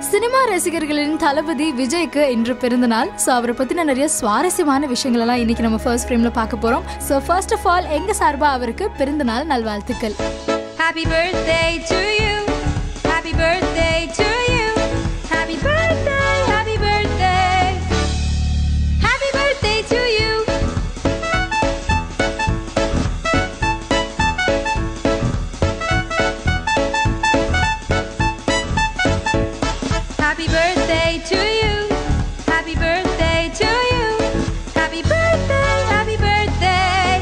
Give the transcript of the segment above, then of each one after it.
Cinema ரசிகர்களின் தளபதி விஜய்க்கு இன்று பிறந்தநாள் ஸோ அவரை பத்தின நிறைய சுவாரஸ்யமான விஷயங்கள் எல்லாம் இன்னைக்கு நம்ம ஃபர்ஸ்ட் ஃப்ரேம்ல பார்க்க போறோம் ஸோ ஃபர்ஸ்ட் ஆஃப் ஆல் எங்க சார்பா அவருக்கு பிறந்தநாள் நல்வாழ்த்துக்கள் Happy birthday to you. Happy birthday to you. Happy birthday, happy birthday. Happy birthday to you. Happy birthday to you. Happy birthday to you. Happy birthday, happy birthday.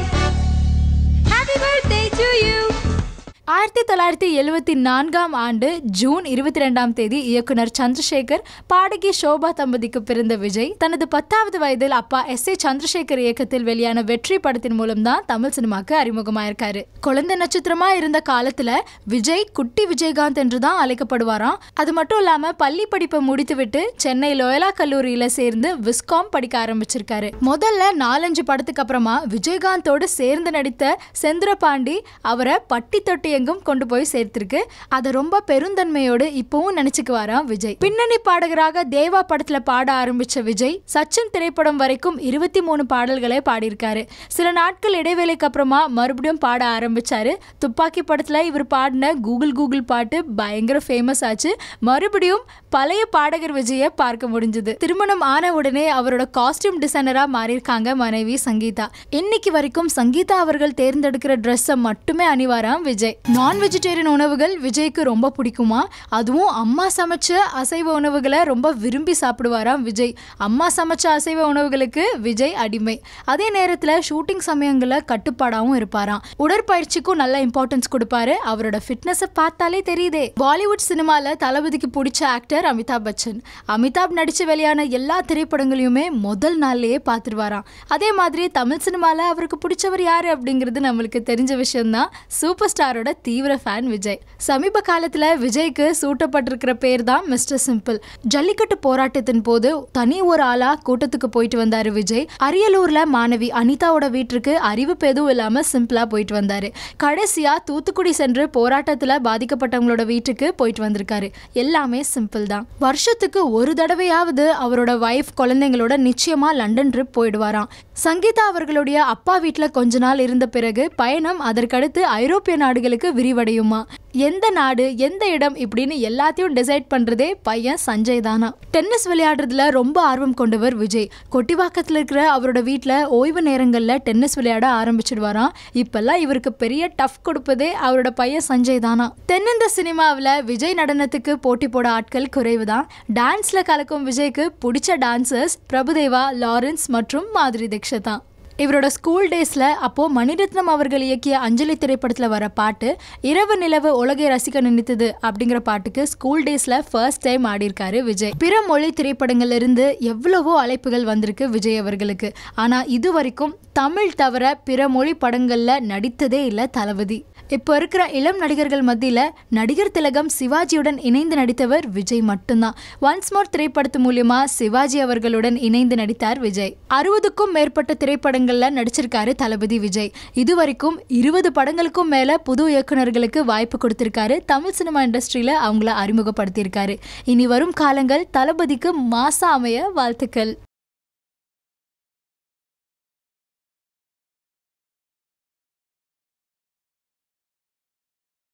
Happy birthday to you. ஆயிரத்தி தொள்ளாயிரத்தி எழுவத்தி நான்காம் ஆண்டு June இருபத்தி ரெண்டாம் தேதி இயக்குனர் சந்திரசேகர் பாடகி சோபா தம்பதிக்கு பிறந்த விஜய் தனது பத்தாவது வயதில் அப்பா எஸ் ஏ சந்திரசேகர் இயக்கத்தில் வெளியான வெற்றி படத்தின் மூலம் தான் தமிழ் சினிமாக்கு அறிமுகமாயிருக்காரு குழந்தை நட்சத்திரமா இருந்த காலத்துல விஜய் குட்டி விஜயகாந்த் என்று தான் அழைக்கப்படுவாராம் அது மட்டும் இல்லாம பள்ளி படிப்பை முடித்துவிட்டு சென்னை லோயலா கல்லூரியில சேர்ந்து விஸ்காம் படிக்க ஆரம்பிச்சிருக்காரு முதல்ல நாலஞ்சு படத்துக்கு அப்புறமா விஜயகாந்தோடு சேர்ந்து நடித்த செந்திரபாண்டி அவரை பட்டி தொட்டி எங்கும் கொண்டு போய் சேர்த்திருக்கு அதை ரொம்ப பெருந்தன்மையோடு இப்பவும் நினைச்சுக்குவாராம் விஜய் பின்னணி பாடகராக தேவா படத்துல பாட ஆரம்பிச்ச விஜய் சச்சின் திரைப்படம் வரைக்கும் இருபத்தி மூணு பாடல்களை பாடியிருக்காரு சில நாட்கள் இடைவேளைக்கு அப்புறமா மறுபடியும் பாட ஆரம்பிச்சாரு துப்பாக்கி படத்துல இவர் பாடின கூகுள் கூகுள் பாட்டு பயங்கர ஃபேமஸ் ஆச்சு மறுபடியும் பழைய பாடகர் விஜயை பார்க்க முடிஞ்சது திருமணம் ஆன உடனே அவரோட காஸ்டியூம் டிசைனரா மாறியிருக்காங்க மனைவி சங்கீதா இன்னைக்கு வரைக்கும் சங்கீதா அவர்கள் தேர்ந்தெடுக்கிற ட்ரெஸ்ஸை மட்டுமே அணிவாராம் விஜய் நான் வெஜிடேரியன் உணவுகள் விஜய்க்கு ரொம்ப பிடிக்குமா அதுவும் அம்மா சமைச்ச அசைவ உணவுகளை ரொம்ப விரும்பி சாப்பிடுவாராம் விஜய் அம்மா சமைச்ச அசைவ உணவுகளுக்கு விஜய் அடிமை அதே நேரத்தில் ஷூட்டிங் சமயங்களில் கட்டுப்பாடாகவும் இருப்பாராம் உடற்பயிற்சிக்கும் நல்ல இம்பார்ட்டன்ஸ் கொடுப்பாரு அவரோட ஃபிட்னஸை பார்த்தாலே தெரியுதே பாலிவுட் சினிமால தளபதிக்கு பிடிச்ச ஆக்டர் அமிதாப் பச்சன் அமிதாப் நடிச்சு வெளியான எல்லா திரைப்படங்களையுமே முதல் நாள்லயே பார்த்துருவாராம் அதே மாதிரி தமிழ் சினிமால அவருக்கு பிடிச்சவர் யாரு அப்படிங்கிறது நம்மளுக்கு தெரிஞ்ச விஷயம்தான் சூப்பர் ஸ்டாரோட தீவிர ஃபேன் விஜய் சமீப காலத்துல விஜய்க்கு சூட்டப்பட்டிருக்கிற பேர் தான் மிஸ்டர் சிம்பிள் ஜல்லிக்கட்டு போராட்டத்தின் போது தனி ஒரு ஆளா கூட்டத்துக்கு போயிட்டு வந்தாரு விஜய் அரியலூர்ல மாணவி அனிதாவோட வீட்டிற்கு அறிவிப்பு எதுவும் இல்லாம சிம்பிளா போயிட்டு வந்தாரு கடைசியா தூத்துக்குடி சென்று போராட்டத்துல பாதிக்கப்பட்டவங்களோட வீட்டுக்கு போயிட்டு வந்திருக்காரு எல்லாமே சிம்பிள் தான் வருஷத்துக்கு ஒரு தடவையாவது அவரோட வைஃப் குழந்தைங்களோட நிச்சயமா லண்டன் ட்ரிப் போயிடுவாராம் சங்கீதா அவர்களுடைய அப்பா வீட்டுல கொஞ்ச நாள் இருந்த பிறகு பயணம் அதற்கடுத்து ஐரோப்பிய நாடுகளுக்கு விரிவடையுமா எந்த நாடு எந்த இடம் இப்படின்னு எல்லாத்தையும் டிசைட் பண்றதே பையன் சஞ்சய் தானா டென்னிஸ் விளையாடுறதுல ரொம்ப ஆர்வம் கொண்டவர் விஜய் கொட்டிவாக்கத்துல இருக்கிற அவரோட வீட்ல ஓய்வு நேரங்கள்ல டென்னிஸ் விளையாட ஆரம்பிச்சிடுவாராம் இப்பெல்லாம் இவருக்கு பெரிய டஃப் கொடுப்பதே அவரோட பையன் சஞ்சய் தானா தென்னிந்த சினிமாவில் விஜய் நடனத்துக்கு போட்டி போட ஆட்கள் குறைவுதான் டான்ஸ்ல கலக்கும் விஜய்க்கு பிடிச்ச டான்சர்ஸ் பிரபுதேவா லாரன்ஸ் மற்றும் மாதுரி தீக்ஷித் தான் இவரோட ஸ்கூல் டேஸ்ல அப்போ மணிரத்னம் அவர்கள் இயக்கிய அஞ்சலி திரைப்படத்துல வர பாட்டு இரவு நிலவு உலகை ரசிக்க நினைத்தது அப்படிங்கிற பாட்டுக்கு ஸ்கூல் டேஸ்ல ஃபர்ஸ்ட் டைம் ஆடியிருக்காரு விஜய் பிற மொழி திரைப்படங்கள்ல இருந்து எவ்வளவோ அழைப்புகள் வந்திருக்கு விஜய் அவர்களுக்கு ஆனா இது வரைக்கும் தமிழ் தவிர பிற மொழி படங்கள்ல நடித்ததே இல்லை தளபதி இப்போ இருக்கிற இளம் நடிகர்கள் மத்தியில் நடிகர் திலகம் சிவாஜியுடன் இணைந்து நடித்தவர் விஜய் மட்டும்தான் ஒன்ஸ் மோர் திரைப்படத்து மூலியமா சிவாஜி அவர்களுடன் இணைந்து நடித்தார் விஜய் அறுபதுக்கும் மேற்பட்ட திரைப்படங்கள்ல நடிச்சிருக்காரு தளபதி விஜய் இதுவரைக்கும் இருபது படங்களுக்கும் மேல புது இயக்குனர்களுக்கு வாய்ப்பு கொடுத்திருக்காரு தமிழ் சினிமா இண்டஸ்ட்ரியில அவங்கள அறிமுகப்படுத்தியிருக்காரு இனி வரும் காலங்கள் தளபதிக்கு மாசா அமைய வாழ்த்துக்கள்